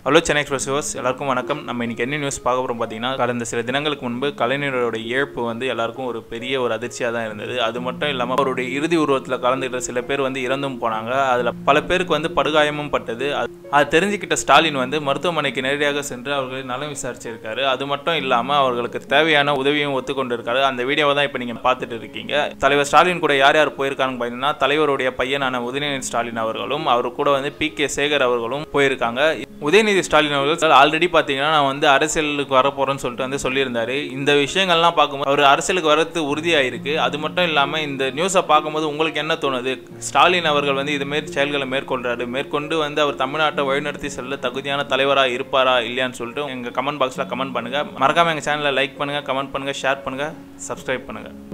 hello Chennai express viewers எல்லாருக்கும் வணக்கம் நம்ம இன்னைக்கு என்ன நியூஸ் பார்க்க போகிறோம் பார்த்தீங்கன்னா கடந்த சில தினங்களுக்கு முன்பு கலைஞரோட இழப்பு வந்து எல்லாருக்கும் ஒரு பெரிய ஒரு அதிர்ச்சியாக தான் இருந்தது அது மட்டும் இல்லாமல் அவருடைய இறுதி உருவத்தில் கலந்துக்கிட்ட சில பேர் வந்து இறந்தும் போனாங்க அதில் பல பேருக்கு வந்து படுகாயமும் பட்டது அது- அது தெரிஞ்சுக்கிட்ட ஸ்டாலின் வந்து மருத்துவமனைக்கு நேரடியாக சென்று அவர்களை நலம் விசாரிச்சிருக்காரு அது மட்டும் இல்லாமல் அவர்களுக்கு தேவையான உதவியும் ஒத்துக்கொண்டிருக்காரு அந்த வீடியோவை தான் இப்போ நீங்கள் பார்த்துட்டு இருக்கீங்க தலைவர் ஸ்டாலின் கூட யார் யார் போயிருக்காங்க பார்த்தீங்கன்னா தலைவருடைய பையனான உதயநிதி ஸ்டாலின் அவர்களும் அவர் கூட வந்து பி கே சேகர் அவர்களும் போயிருக்காங்க உதயநிதி ஸ்டாலின் அவர்கள் ஆல்ரெடி பார்த்தீங்கன்னா நான் வந்து அரசியலுக்கு வர போறேன்னு சொல்லிட்டு வந்து சொல்லியிருந்தாரு இந்த விஷயங்கள்லாம் பார்க்கும்போது அவர் அரசியலுக்கு வரது உறுதியாயிருக்கு அது மட்டும் இல்லாமல் இந்த நியூஸை பார்க்கும்போது உங்களுக்கு என்ன தோணுது ஸ்டாலின் அவர்கள் வந்து இதுமாரி செயல்களை மேற்கொள்றாரு மேற்கொண்டு வந்து அவர் தமிழ்நாட்டை வழிநடத்தி செல்ல தகுதியான தலைவராக இருப்பாரா இல்லையான்னு சொல்லிட்டு எங்கள் கமெண்ட் பாக்ஸில் கமெண்ட் பண்ணுங்க மறக்காம எங்கள் சேனலை லைக் பண்ணுங்க கமெண்ட் பண்ணுங்க ஷேர் பண்ணுங்க சப்ஸ்கிரைப் பண்ணுங்க